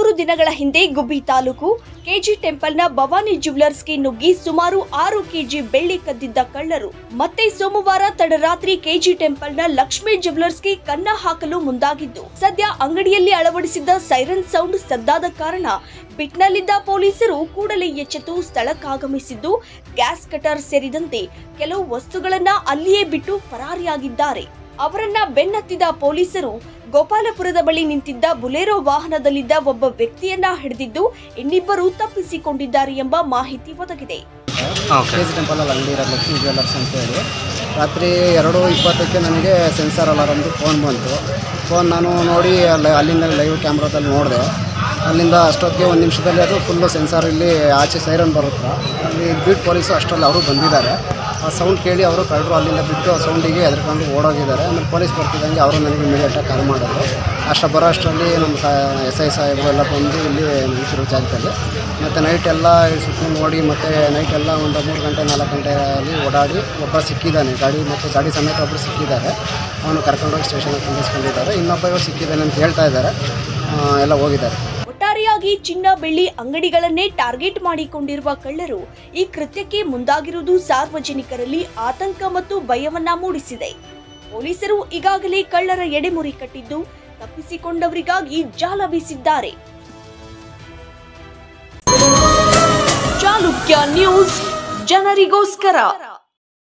ಮೂರು ದಿನಗಳ ಹಿಂದೆ ಗುಬ್ಬಿ ತಾಲೂಕು ಕೆಜಿ ಟೆಂಪಲ್ನ ಭವಾನಿ ಜ್ಯುವೆಲರ್ಸ್ಗೆ ನುಗ್ಗಿ ಸುಮಾರು ಆರು ಕೆಜಿ ಬೆಳ್ಳಿ ಕದ್ದಿದ್ದ ಕಳ್ಳರು ಮತ್ತೆ ಸೋಮವಾರ ತಡರಾತ್ರಿ ಕೆಜಿ ಟೆಂಪಲ್ನ ಲಕ್ಷ್ಮೀ ಜ್ಯುವೆಲರ್ಸ್ಗೆ ಕನ್ನ ಹಾಕಲು ಮುಂದಾಗಿದ್ದು ಸದ್ಯ ಅಂಗಡಿಯಲ್ಲಿ ಅಳವಡಿಸಿದ್ದ ಸೈರನ್ ಸೌಂಡ್ ಸದ್ದಾದ ಕಾರಣ ಬಿಟ್ನಲ್ಲಿದ್ದ ಪೊಲೀಸರು ಕೂಡಲೇ ಎಚ್ಚೆತ್ತು ಸ್ಥಳಕ್ಕಾಗಮಿಸಿದ್ದು ಗ್ಯಾಸ್ ಕಟರ್ ಸೇರಿದಂತೆ ಕೆಲವು ವಸ್ತುಗಳನ್ನ ಅಲ್ಲಿಯೇ ಬಿಟ್ಟು ಪರಾರಿಯಾಗಿದ್ದಾರೆ ಅವರನ್ನ ಬೆನ್ನತ್ತಿದ ಪೊಲೀಸರು ಗೋಪಾಲಪುರದ ಬಳಿ ನಿಂತಿದ್ದ ಬುಲೆರೋ ವಾಹನದಲ್ಲಿದ್ದ ಒಬ್ಬ ವ್ಯಕ್ತಿಯನ್ನ ಹಿಡಿದಿದ್ದು ಇನ್ನಿಬ್ಬರು ತಪ್ಪಿಸಿಕೊಂಡಿದ್ದಾರೆ ಎಂಬ ಮಾಹಿತಿ ಒದಗಿದೆ ಓಕೆ ಕೆ ಜಿ ಟೆಂಪಲಲ್ಲಿ ಅಂಗಡಿ ಇರೋದು ಲಕ್ಷ್ಮೀ ಜ್ಯುವೆಲ್ಲರ್ಸ್ ಅಂತೇಳಿ ರಾತ್ರಿ ಎರಡು ಇಪ್ಪತ್ತಕ್ಕೆ ನನಗೆ ಸೆನ್ಸರ್ ಅಲಾರಮ್ದು ಫೋನ್ ಬಂತು ಫೋನ್ ನಾನು ನೋಡಿ ಅಲ್ಲಿ ಅಲ್ಲಿಂದ ಲೈವ್ ಕ್ಯಾಮ್ರಾದಲ್ಲಿ ನೋಡಿದೆ ಅಲ್ಲಿಂದ ಅಷ್ಟೊತ್ತಿಗೆ ಒಂದು ನಿಮಿಷದಲ್ಲಿ ಅದು ಫುಲ್ಲು ಸೆನ್ಸಾರ್ ಇಲ್ಲಿ ಆಚೆ ಸೈರನ್ ಬರುತ್ತೆ ಅಲ್ಲಿ ಬೀಟ್ ಪೊಲೀಸು ಅಷ್ಟರಲ್ಲಿ ಅವರು ಬಂದಿದ್ದಾರೆ ಆ ಸೌಂಡ್ ಕೇಳಿ ಅವರು ಕಳ್ಳರು ಅಲ್ಲಿಂದ ಬಿಟ್ಟು ಆ ಸೌಂಡಿಗೆ ಎದ್ಕೊಂಡು ಓಡೋಗಿದ್ದಾರೆ ಆಮೇಲೆ ಪೊಲೀಸ್ ಬರ್ತಿದ್ದಂಗೆ ಅವರು ನನಗೆ ಇಮಿಡಿಯೇಟಾಗಿ ಕಾಲ್ ಮಾಡಿದ್ರು ಅಷ್ಟು ಬರೋ ಅಷ್ಟರಲ್ಲಿ ನಮ್ಮ ಸಾ ಎಸ್ ಐ ಸಾಹೇಬರು ಎಲ್ಲ ಬಂದು ಇಲ್ಲಿ ನಿಂತಿರೋ ಜಾಗದಲ್ಲಿ ಮತ್ತು ನೈಟ್ ಎಲ್ಲ ಸುತ್ತಮುತ್ತ ನೋಡಿ ಮತ್ತು ನೈಟ್ ಎಲ್ಲ ಒಂದು ಮೂರು ಗಂಟೆ ನಾಲ್ಕು ಗಂಟೆಯಲ್ಲಿ ಓಡಾಡಿ ಒಬ್ಬ ಸಿಕ್ಕಿದ್ದಾನೆ ಗಾಡಿ ಮತ್ತು ಗಾಡಿ ಸಮೇತ ಒಬ್ಬರು ಸಿಕ್ಕಿದ್ದಾರೆ ಅವನು ಕರ್ಕೊಂಡೋಗಿ ಸ್ಟೇಷನ್ಗೆ ಕುಂದಿಸ್ಕೊಂಡಿದ್ದಾರೆ ಇನ್ನೊಬ್ಬ ಇವಾಗ ಸಿಕ್ಕಿದ್ದಾನೆ ಅಂತ ಹೇಳ್ತಾ ಇದ್ದಾರೆ ಆ, ಎಲ್ಲ ಹೋಗಿದ್ದಾರೆ ಒಟ್ಟಾರೆಯಾಗಿ ಚಿನ್ನ ಬೆಳ್ಳಿ ಅಂಗಡಿಗಳನ್ನೇ ಟಾರ್ಗೆಟ್ ಮಾಡಿಕೊಂಡಿರುವ ಕಳ್ಳರು ಈ ಕೃತ್ಯಕ್ಕೆ ಮುಂದಾಗಿರುವುದು ಸಾರ್ವಜನಿಕರಲ್ಲಿ ಆತಂಕ ಮತ್ತು ಭಯವನ್ನ ಮೂಡಿಸಿದೆ ಪೊಲೀಸರು ಈಗಾಗಲೇ ಕಳ್ಳರ ಎಡೆಮುರಿ ಕಟ್ಟಿದ್ದು ತಪ್ಪಿಸಿಕೊಂಡವರಿಗಾಗಿ ಜಾಲ ಬೀಸಿದ್ದಾರೆ ಚಾಲುಕ್ಯ ನ್ಯೂಸ್ ಜನರಿಗೋಸ್ಕರ